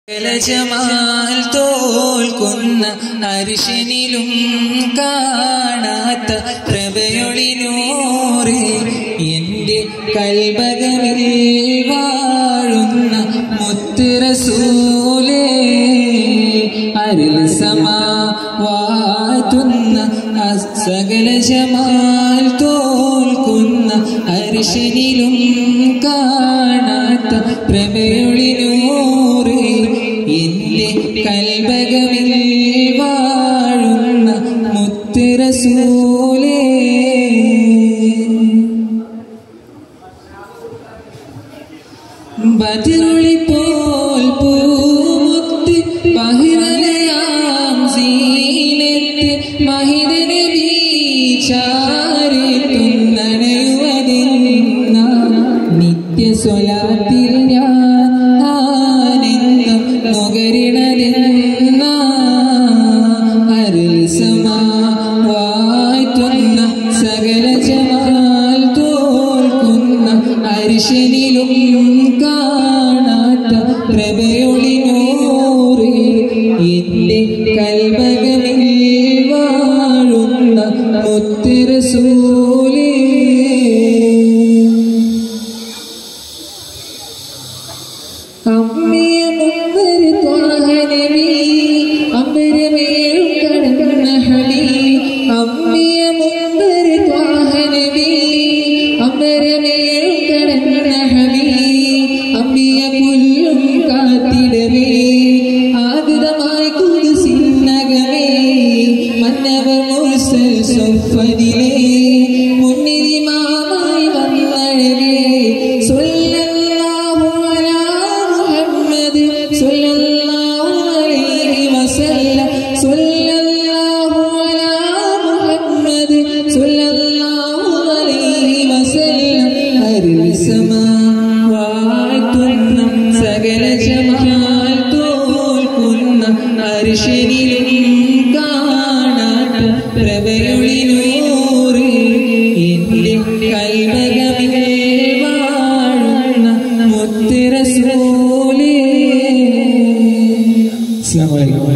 Jamal തോൽക്കുന്ന അരിശനിലും കാണാത്ത പ്രഭയൊളിനൂറ് എന്റെ കൽബകമിൽ വാഴുന്ന മുത്തുറസൂലേ അരുൾ സമാവാത്തുന്ന സകല ജമാൽ തോൽക്കുന്ന അരിശനിലും കാണാത്ത പ്രഭയൊളിനൂറ് എന്റെ കൽബകമിൽ വാഴുന്ന മുത്തുറസൂലേ ബദിറുളി പോൽ പൂമുത്ത് ബഹിരലയാം സീനത്ത് മഹിതനെ വീചാരിത്തുന്നണയുവതിന്ന നിത്യ സ്വലാത്തിൽ ഞാൻ ആനന്ദം നുകരിണതെന്ന അരുൾ സമാവാറ്റുന്ന സകല ജമാൽ തോൽക്കുന്ന അരിശനിലും കാണാത്ത പ്രഭയൊളിനൂറ് എന്റെ കൽമകനിൽ വാഴുന്ന മുത്തിരസൂലേ അമ്മയ മുമ്പര് ത്വാഹനബി അമ്പരമേഴും കടന്ന ഹബി അമ്മയ മുമ്പര് ത്വാഹനബി അമ്പരമേഴും കടന്ന ഹബി അമ്മിയ പുല്ലും കാത്തിടവേ ആഗതമായി കുതിസിന്നകമേ മന്നവർ മുർസൽ സൊഫദിലേ മുന്നിരിമാമായി വന്നഴകേ സ്വല്ലല്ലാഹു അലാ മുഹമ്മദ് സ്വല്ലല്ലാഹു അലൈഹി വസല്ലം സ്വല്ലല്ലാഹു അലാ മുഹമ്മദ് സ്വല്ലല്ലാഹു അലൈഹി വസല്ലം അരുൾ സമാവാഴ്ത്തുന്ന സകല ജമാൽ തോൽക്കുന്ന അരിശനിലും കാണാത്ത പ്രഭയൊളിനൂറ് എന്റെ കൽമകമിൽ